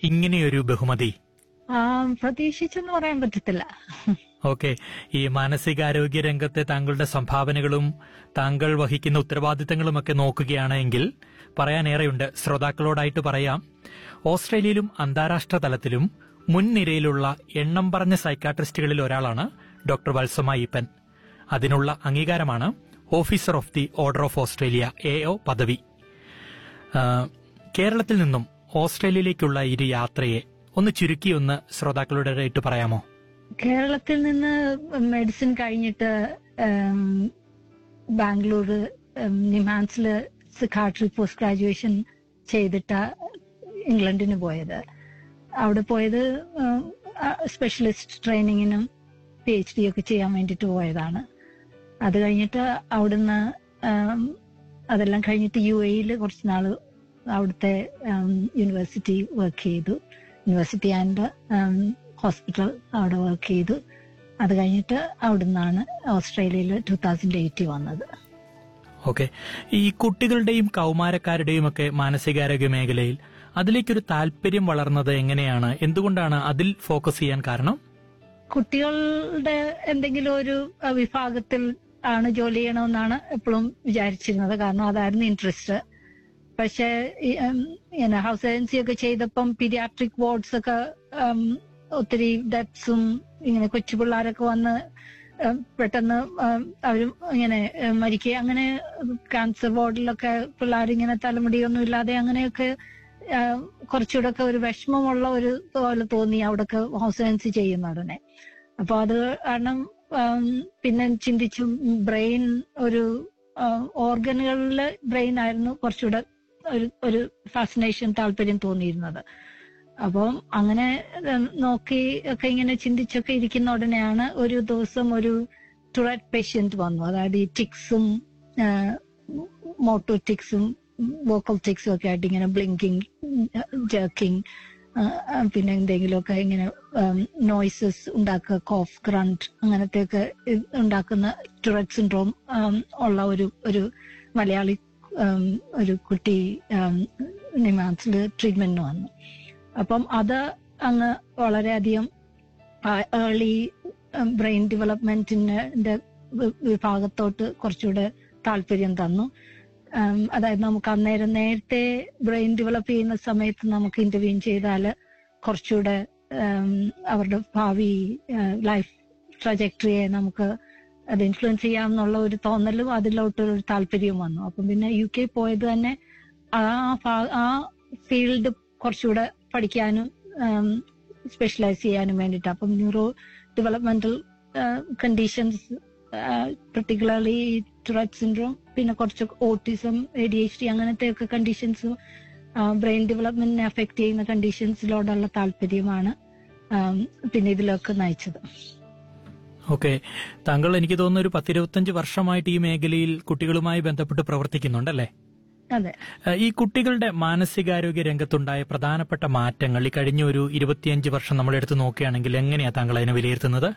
ഇങ്ങനെയൊരു ബഹുമതി ആ, പ്രതീക്ഷിച്ചെന്ന് പറയാൻ പറ്റത്തില്ല ഓക്കെ ഈ മാനസികാരോഗ്യ രംഗത്തെ താങ്കളുടെ സംഭാവനകളും താങ്കൾ വഹിക്കുന്ന ഉത്തരവാദിത്തങ്ങളുമൊക്കെ നോക്കുകയാണെങ്കിൽ പറയാനേറെയുണ്ട് ശ്രോതാക്കളോടായിട്ട് പറയാം ഓസ്ട്രേലിയയിലും അന്താരാഷ്ട്ര തലത്തിലും മുൻനിരയിലുള്ള എണ്ണം പറഞ്ഞ സൈക്കാട്രിസ്റ്റുകളിൽ ഒരാളാണ് ഡോക്ടർ വത്സമ ഈപ്പൻ അതിനുള്ള അംഗീകാരമാണ് officer of the order of Australia A O പദവി ആ, കേരളത്തിൽ നിന്നും ഓസ്ട്രേലിയയിലേക്കുള്ള ഈ ഒരു യാത്രയെ ഒന്ന് ചുരുക്കി ഒന്ന് ശ്രോതാക്കളോടായിട്ട് പറയാമോ കേരളത്തിൽ നിന്ന് മെഡിസിൻ കഴിഞ്ഞിട്ട് ഉം, ബാംഗ്ലൂർ ഉം, നിമാൻസില് സിക്കാട്രി പോസ്റ്റ് ഗ്രാജുവേഷൻ ചെയ്തിട്ട് ഇംഗ്ലണ്ടിന് പോയത് അവിടെ പോയത് സ്പെഷ്യലിസ്റ്റ് ട്രെയിനിങ്ങിനും പി എച്ച് ഡി ഒക്കെ ചെയ്യാൻ വേണ്ടിയിട്ട് പോയതാണ് അത് കഴിഞ്ഞിട്ട് അവിടുന്ന് ഉം, അതെല്ലാം കഴിഞ്ഞിട്ട് യു എയിൽ കുറച്ച് നാള് അവിടുത്തെ യൂണിവേഴ്സിറ്റി വർക്ക് ചെയ്തു യൂണിവേഴ്സിറ്റി ആൻഡ് ഹോസ്പിറ്റൽ അവിടെ വർക്ക് ചെയ്തു അത് കഴിഞ്ഞിട്ട് അവിടുന്നാണ് ഓസ്ട്രേലിയയിൽ ടൂ തൗസൻഡ് എയ്റ്റി വന്നത് ഓക്കെ ഈ കുട്ടികളുടെയും കൗമാരക്കാരുടെയും ഒക്കെ മാനസികാരോഗ്യ മേഖലയിൽ അതിലേക്കൊരു താല്പര്യം വളർന്നത് എങ്ങനെയാണ് എന്തുകൊണ്ടാണ് അതിൽ ഫോക്കസ് ചെയ്യാൻ കാരണം കുട്ടികളുടെ എന്തെങ്കിലും ഒരു അഹ്, വിഭാഗത്തിൽ ആണ് ജോലി ചെയ്യണമെന്നാണ് എപ്പോഴും വിചാരിച്ചിരുന്നത് കാരണം അതായിരുന്നു ഇൻട്രസ്റ്റ് പക്ഷേ ഹൗസ് ഏജൻസി ഒക്കെ ചെയ്തപ്പം പീഡിയാട്രിക് വാർഡ്സ് ഒക്കെ ഉം, ഒത്തിരി ഡെത്സും ഇങ്ങനെ കൊച്ചു പിള്ളേരൊക്കെ വന്ന് ഉം, പെട്ടെന്ന് ഉം, അവരും ഇങ്ങനെ ഉം, മരിക്കുക അങ്ങനെ ക്യാൻസർ വാർഡിലൊക്കെ പിള്ളേരിങ്ങനെ തലമുടിയൊന്നും ഇല്ലാതെ അങ്ങനെയൊക്കെ ഉം, കുറച്ചുകൂടെ ഒക്കെ ഒരു വിഷമമുള്ള ഒരു പോലെ തോന്നി അവിടെയൊക്കെ ഹൗസ് ഏജൻസി ചെയ്യുന്ന ഉടനെ അപ്പൊ അത് കാരണം ഉം, പിന്നെ ചിന്തിച്ചു ബ്രെയിൻ ഒരു ഓർഗനുകളിലെ ബ്രെയിൻ ആയിരുന്നു കുറച്ചുകൂടെ ഒരു ഒരു ഫാസിനേഷൻ താല്പര്യം തോന്നിയിരുന്നത് അപ്പം അങ്ങനെ ഉം, നോക്കി ഒക്കെ ഇങ്ങനെ ചിന്തിച്ചൊക്കെ ഇരിക്കുന്ന ഉടനെയാണ് ഒരു ദിവസം ഒരു ടുററ്റ് പേഷ്യന്റ് വന്നു അതായത് ഈ ടിക്സും മോട്ടോ ടിക്സും വോക്കൽ ടിക്സും ഒക്കെ ആയിട്ട് ഇങ്ങനെ ബ്ലിങ്കിങ് ജർക്കിങ് പിന്നെ എന്തെങ്കിലുമൊക്കെ ഇങ്ങനെ നോയ്സസ് ഉണ്ടാക്കുക കോഫ് ഗ്രണ്ട് അങ്ങനത്തെയൊക്കെ ഇത് ഉണ്ടാക്കുന്ന ടുററ്റ് സിൻഡ്രോം ഉള്ള ഒരു ഒരു മലയാളി ഉം, ഒരു കുട്ടി നിമാൻസിൽ ട്രീറ്റ്മെന്റിന് വന്നു അപ്പം അത് അങ്ങ് വളരെയധികം ഏർലി ബ്രെയിൻ ഡെവലപ്മെന്റിന്റെ വിഭാഗത്തോട്ട് കുറച്ചുകൂടെ താല്പര്യം തന്നു ഉം, അതായത് നമുക്ക് അന്നേരം നേരത്തെ ബ്രെയിൻ ഡെവലപ്പ് ചെയ്യുന്ന സമയത്ത് നമുക്ക് ഇന്റർവ്യൂ ചെയ്താൽ കുറച്ചുകൂടെ ഉം, അവരുടെ ഭാവി ലൈഫ് ട്രജക്ടറിയെ നമുക്ക് അത് ഇൻഫ്ലുവൻസ് ചെയ്യാമെന്നുള്ള ഒരു തോന്നലും അതിലോട്ട് ഒരു താല്പര്യവും വന്നു അപ്പം പിന്നെ യു കെ പോയത് തന്നെ ആ ഭാ- ആ ഫീൽഡ് കുറച്ചുകൂടെ പഠിക്കാനും സ്പെഷ്യലൈസ് ചെയ്യാനും വേണ്ടിയിട്ട് അപ്പം neuro developmental conditions particularly Tourette syndrome പിന്നെ കുറച്ച് autism A D H D അങ്ങനത്തെ ഒക്കെ കണ്ടീഷൻസും ബ്രെയിൻ ഡെവലപ്മെന്റിനെ അഫക്ട് ചെയ്യുന്ന കണ്ടീഷൻസിലോടുള്ള താല്പര്യമാണ് ആം, പിന്നെ ഇതിലൊക്കെ നയിച്ചത് ഓക്കെ താങ്കൾ എനിക്ക് തോന്നുന്നു ഒരു പത്തിരുപത്തഞ്ച് വർഷമായിട്ട് ഈ മേഖലയിൽ കുട്ടികളുമായി ബന്ധപ്പെട്ട് പ്രവർത്തിക്കുന്നുണ്ടല്ലേ അതെ ഏഹ് ഈ കുട്ടികളുടെ മാനസികാരോഗ്യ രംഗത്തുണ്ടായ പ്രധാനപ്പെട്ട മാറ്റങ്ങൾ ഈ കഴിഞ്ഞ ഒരു ഇരുപത്തിയഞ്ച് വർഷം നമ്മൾ എടുത്ത് നോക്കുകയാണെങ്കിൽ എങ്ങനെയാ താങ്കൾ അതിനെ വിലയിരുത്തുന്നത്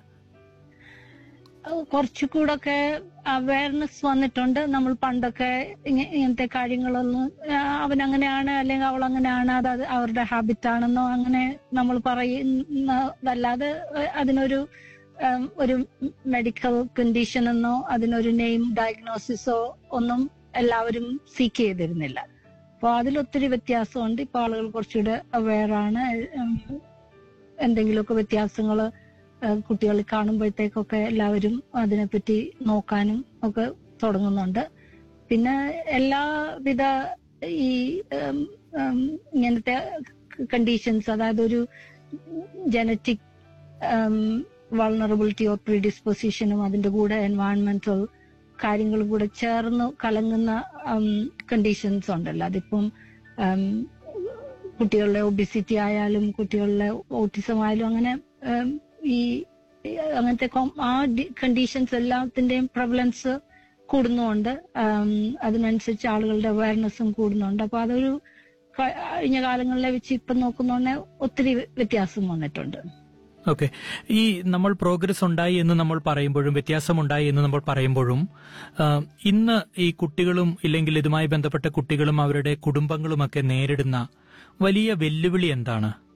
കുറച്ചുകൂടൊക്കെ അവയർനെസ് വന്നിട്ടുണ്ട് നമ്മൾ പണ്ടൊക്കെ ഇങ്ങ- ഇങ്ങനത്തെ കാര്യങ്ങളൊന്നും ആ, അവൻ അങ്ങനെയാണ് അല്ലെങ്കിൽ അവൾ അങ്ങനെയാണ് അത് അത് അവരുടെ ഹാബിറ്റ് ആണെന്നോ അങ്ങനെ നമ്മൾ പറയുന്നതല്ലാതെ അതിനൊരു ഉം, ഒരു മെഡിക്കൽ കണ്ടീഷൻ എന്നോ അതിനൊരു നെയിം ഡയഗ്നോസിസോ ഒന്നും എല്ലാവരും സീക്ക് ചെയ്തിരുന്നില്ല അപ്പൊ അതിലൊത്തിരി വ്യത്യാസമുണ്ട് ഇപ്പൊ ആളുകൾ കുറച്ചുകൂടെ അവെയർ ആണ് ഉം, എന്തെങ്കിലുമൊക്കെ വ്യത്യാസങ്ങൾ കുട്ടികൾ കാണുമ്പോഴത്തേക്കൊക്കെ എല്ലാവരും അതിനെപ്പറ്റി നോക്കാനും ഒക്കെ തുടങ്ങുന്നുണ്ട് പിന്നെ എല്ലാവിധ ഈ ഉം, ഉം, ഇങ്ങനത്തെ കണ്ടീഷൻസ് അതായത് ഒരു ജനറ്റിക് വൾണറബിലിറ്റി ഓർ പ്രീഡിസ്പൊസിഷനും അതിന്റെ കൂടെ എൻവയൺമെന്റൽ കാര്യങ്ങളും കൂടെ ചേർന്ന് കലങ്ങുന്ന കണ്ടീഷൻസ് ഉണ്ടല്ലോ അതിപ്പം ഉം, കുട്ടികളുടെ ഒബിസിറ്റി ആയാലും കുട്ടികളുടെ ഓട്ടിസം ആയാലും അങ്ങനെ ഉം, ഈ ഈ അങ്ങനത്തെ കോം- ആ കണ്ടീഷൻസ് എല്ലാത്തിന്റെയും പ്രവലൻസ് കൂടുന്നുണ്ട് ഉം, അതിനനുസരിച്ച് ആളുകളുടെ അവയർനെസ്സും കൂടുന്നുണ്ട് അപ്പൊ അതൊരു ക- കഴിഞ്ഞ കാലങ്ങളിലെ വെച്ച് ഇപ്പം നോക്കുന്നോന്നെ ഒത്തിരി വ്യത്യാസം വന്നിട്ടുണ്ട് ഓക്കെ ഈ നമ്മൾ പ്രോഗ്രസ് ഉണ്ടായി എന്ന് നമ്മൾ പറയുമ്പോഴും വ്യത്യാസമുണ്ടായി എന്ന് നമ്മൾ പറയുമ്പോഴും ആ, ഇന്ന് ഈ കുട്ടികളും ഇല്ലെങ്കിൽ ഇതുമായി ബന്ധപ്പെട്ട കുട്ടികളും അവരുടെ കുടുംബങ്ങളുമൊക്കെ നേരിടുന്ന വലിയ വെല്ലുവിളി എന്താണ്